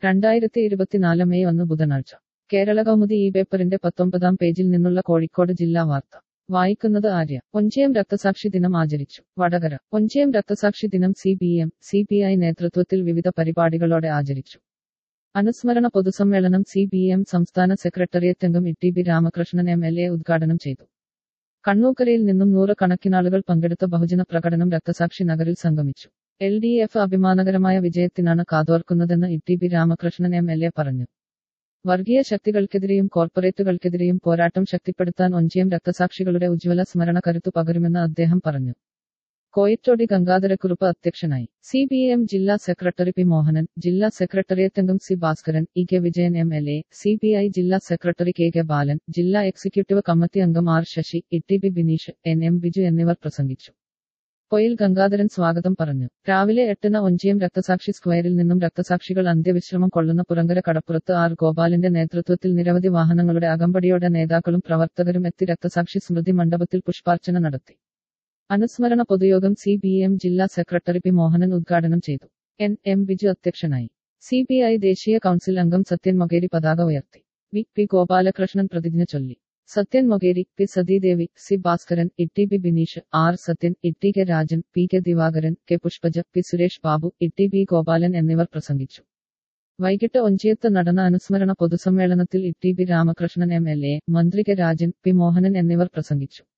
രണ്ടായിരത്തി ഇരുപത്തിനാല് മെയ് ഒന്ന് ബുധനാഴ്ച കേരള കൗമുദി ഈ പേപ്പറിന്റെ പത്തൊമ്പതാം പേജിൽ നിന്നുള്ള കോഴിക്കോട് ജില്ലാ വാർത്ത വായിക്കുന്നത് ആര്യ ഒഞ്ചയം രക്തസാക്ഷി ദിനം ആചരിച്ചു വടകര ഒഞ്ചയം രക്തസാക്ഷി ദിനം C P M C P I നേതൃത്വത്തിൽ വിവിധ പരിപാടികളോടെ ആചരിച്ചു അനുസ്മരണ പൊതുസമ്മേളനം സി ബി എം സംസ്ഥാന സെക്രട്ടേറിയറ്റ് അംഗം E T B Ramakrishnan M L A ഉദ്ഘാടനം ചെയ്തു കണ്ണൂക്കരയിൽ നിന്നും നൂറുകണക്കിനാളുകൾ പങ്കെടുത്ത ബഹുജന പ്രകടനം രക്തസാക്ഷി നഗറിൽ സംഗമിച്ചു എൽ ഡി എഫ് അഭിമാനകരമായ വിജയത്തിനാണ് കാതോർക്കുന്നതെന്ന് E T B Ramakrishnan M L A പറഞ്ഞു വർഗീയ ശക്തികൾക്കെതിരെയും കോർപ്പറേറ്റുകൾക്കെതിരെയും പോരാട്ടം ശക്തിപ്പെടുത്താൻ ഒഞ്ചിയം രക്തസാക്ഷികളുടെ ഉജ്ജ്വല സ്മരണ കരുത്തു പകരുമെന്ന് അദ്ദേഹം പറഞ്ഞു കോയിറ്റോടി ഗംഗാധരക്കുറുപ്പ് അധ്യക്ഷനായി സി ബി എം ജില്ലാ സെക്രട്ടറി പി മോഹനൻ ജില്ലാ സെക്രട്ടേറിയറ്റ് അംഗം C Bhaskaran E K Vijayan M L A C P I ജില്ലാ സെക്രട്ടറി കെ കെ ബാലൻ ജില്ലാ എക്സിക്യൂട്ടീവ് കമ്മിറ്റി അംഗം R Sasi E T B Bineesh N M Biju എന്നിവർ പ്രസംഗിച്ചു പൊയിൽ ഗംഗാധരൻ സ്വാഗതം പറഞ്ഞു രാവിലെ എട്ടിന് ഒഞ്ചിയം രക്തസാക്ഷി സ്ക്വയറിൽ നിന്നും രക്തസാക്ഷികൾ അന്ത്യവിശ്രമം കൊള്ളുന്ന പുറങ്കര കടപ്പുറത്ത് ആർ ഗോപാലിന്റെ നേതൃത്വത്തിൽ നിരവധി വാഹനങ്ങളുടെ അകമ്പടിയോടെ നേതാക്കളും പ്രവർത്തകരും എത്തി രക്തസാക്ഷി സ്മൃതി മണ്ഡപത്തിൽ പുഷ്പാർച്ചന നടത്തി അനുസ്മരണ പൊതുയോഗം സി ബി എം ജില്ലാ സെക്രട്ടറി പി മോഹനൻ ഉദ്ഘാടനം ചെയ്തു എൻ എം ബിജു അധ്യക്ഷനായി സി ബി ഐ ദേശീയ കൌൺസിൽ അംഗം സത്യൻ മൊകേരി പതാക ഉയർത്തി വി പി ഗോപാലകൃഷ്ണൻ പ്രതിജ്ഞ ചൊല്ലി Sathyan Mokeri P Sathidevi C Bhaskaran E T B Bineesh R Sathyan E T K Rajan P K Divakaran K Pushpaja P Suresh Babu E T B Gopalan എന്നിവർ പ്രസംഗിച്ചു വൈകിട്ട് ഒഞ്ചിയത്ത് നടന്ന അനുസ്മരണ പൊതുസമ്മേളനത്തിൽ E T B Ramakrishnan M L A മന്ത്രി കെ രാജൻ പി മോഹനൻ എന്നിവർ പ്രസംഗിച്ചു